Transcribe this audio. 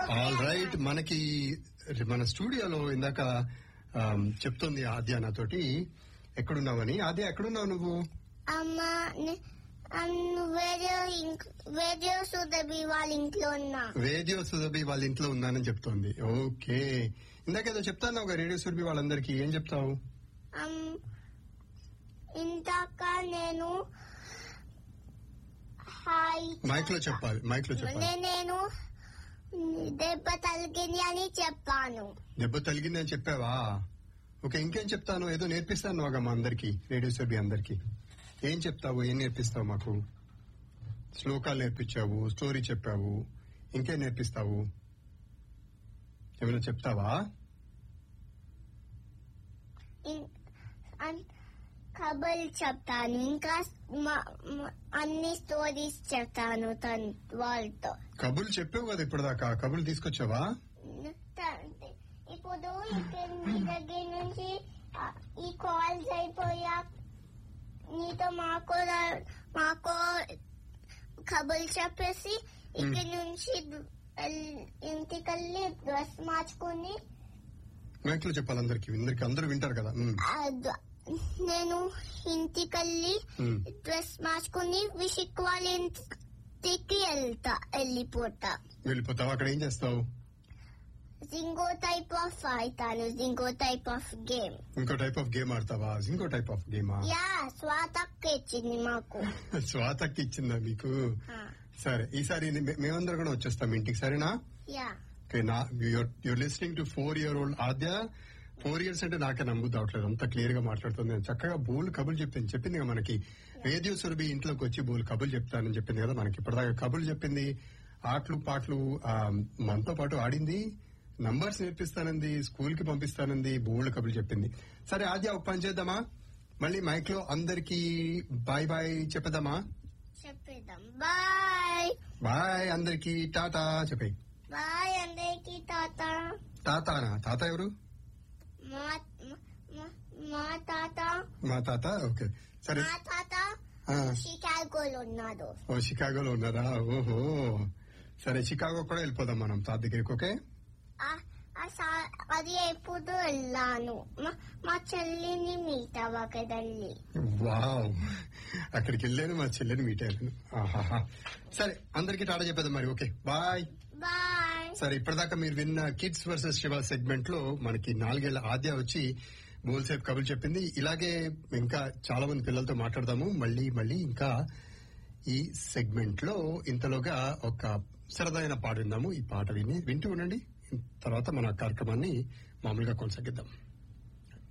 All right మనకి మన స్టూడియోలో ఇందాక ఆమ్, చెప్తుంది ఆద్య నాతోటి ఎక్కడున్నావని ఆద్య ఎక్కడున్నావు నువ్వు అమ్మ నే- అన్ను వేరే ఇంక్- వేరే సుదబి వాళ్ళ ఇంట్లో ఉన్నా రేడియో సురభి వాళ్ళ ఇంట్లో ఉన్నానని చెప్తోంది ఓకే ఇందాకేదో చెప్తాను ఒక రేడియో సురభి వాళ్ళందరికీ ఏం చెప్తావు అమ్, ఇందాక నేను హాయ్ మైక్ లో చెప్పాలి మైక్ లో చెప్పాలి నే- నేను దెబ్బ తలిగింది అని చెప్పాను దెబ్బ తగిలిందని చెప్పావా ఓకే ఇంకేం చెప్తాను ఏదో నేర్పిస్తాను ఒక మా అందరికి రేడియో సురభి అందరికి ఏం చెప్తావు ఏం నేర్పిస్తావు మాకు శ్లోకాలు నేర్పించావు స్టోరీ చెప్పావు ఇంకేం నేర్పిస్తావు ఏమైనా చెప్తావా ఇం- అన్- కబుర్లు చెప్తాను ఇంకా మ- మ- అన్ని స్టోరీస్ చెప్తాను తన వాళ్ళతో కబుర్లు చెప్పావు కదా ఇప్పటిదాకా కబుర్లు తీసుకొచ్చావా త- ఇప్పుడు ఇక్కడ మీ దగ్గర నుంచి ఆ, ఈ కాల్స్ అయిపోయా నీతో మాకు రా- మాకు కబుర్లు చెప్పేసి ఇక్కడ నుంచి ఎల్- ఇంటికెళ్ళి డ్రెస్ మార్చుకుని మైక్ లో చెప్పాలి అందరికి అందరికి అందరూ వింటారు కదా ఉమ్, ఆ ద- నేను ఇంటికెళ్ళి ఉమ్. డ్రెస్ మార్చుకుని విషిక్ వాళ్ళ ఇంటికి వెళ్తా వెళ్ళిపోతా వెళ్ళిపోతావు అక్కడ ఏం చేస్తావు ఇంకో టైప్ ఆఫ్ ఆడతాను ఇంకో టైప్ ఆఫ్ గేమ్ ఇంకో టైప్ ఆఫ్ గేమ్ ఆడతావా ఇంకో టైప్ ఆఫ్ గేమా యా స్వాతక్క ఇచ్చింది మాకు స్వాతకి ఇచ్చిందా మీకు ఆ, సరే ఈసారి మే- మేమందరం కూడా వచ్చేస్తాం ఇంటికి సరేనా యా ఓకే నా you're listening to four year old Aadya four years అంటే నాకే నమ్ముద్ది అవట్లేదు అంత క్లియర్ గా మాట్లాడుతుంది నేను చక్కగా బోల్ కబులు చెప్పింది చెప్పింది కదా మనకి రేడియో సురభి ఇంట్లోకి వచ్చి బోల్ కబులు చెప్తానని చెప్పింది కదా మనకి ఇప్పటిదాకా కబులు చెప్పింది ఆటలు పాటలు ఆ, మనతో పాటు ఆడింది నంబర్స్ నేర్పిస్తానంది స్కూల్ కి పంపిస్తానంది బోల్డ్ కబులు చెప్పింది సరే ఆద్య ఒక పని చేద్దామా మళ్ళీ మైక్ లో అందరికి బాయ్ బాయ్ చెప్పేద్దామా చెప్పేద్దాం బాయ్ బాయ్ అందరికి టాటా చెప్పే బాయ్ అందరికి తాత తాతానా తాత ఎవరు మా మా- మా తాత మా తాత ఓకే సరే మా తాత ఆ, షికాగోలో ఉన్నాడు ఓ షికాగోలో ఉన్నారా ఓహో సరే షికాగో కూడా వెళ్ళిపోదాం మనం తాత దగ్గరికి ఓకే ఆ- ఆ సా- అది ఎప్పుడు వెళ్ళాను మా- మా చెల్లిని మీట్ అవ్వకదల్లి వావ్ అక్కడికి వెళ్ళాను మా చెల్లెని మీట్ అయ్యాను ఆహాహా. సరే అందరికి టాటా చెప్పేద్దాం మరి ఓకే బాయ్ బాయ్ సరే ఇప్పటిదాకా మీరు విన్న కిడ్స్ వర్సెస్ శివ సెగ్మెంట్ లో మనకి నాలుగేళ్ల ఆద్య వచ్చి బోల్సేపు కబులు చెప్పింది ఇలాగే ఇంకా చాలా మంది పిల్లలతో మాట్లాడదాము మళ్ళీ మళ్ళీ ఇంకా ఈ సెగ్మెంట్ లో ఇంతలోగా ఒక సరదైన పాట విందాము ఈ పాట విని వింటూ ఉండండి తర్వాత మన కార్యక్రమాన్ని మామూలుగా కొనసాగిద్దాం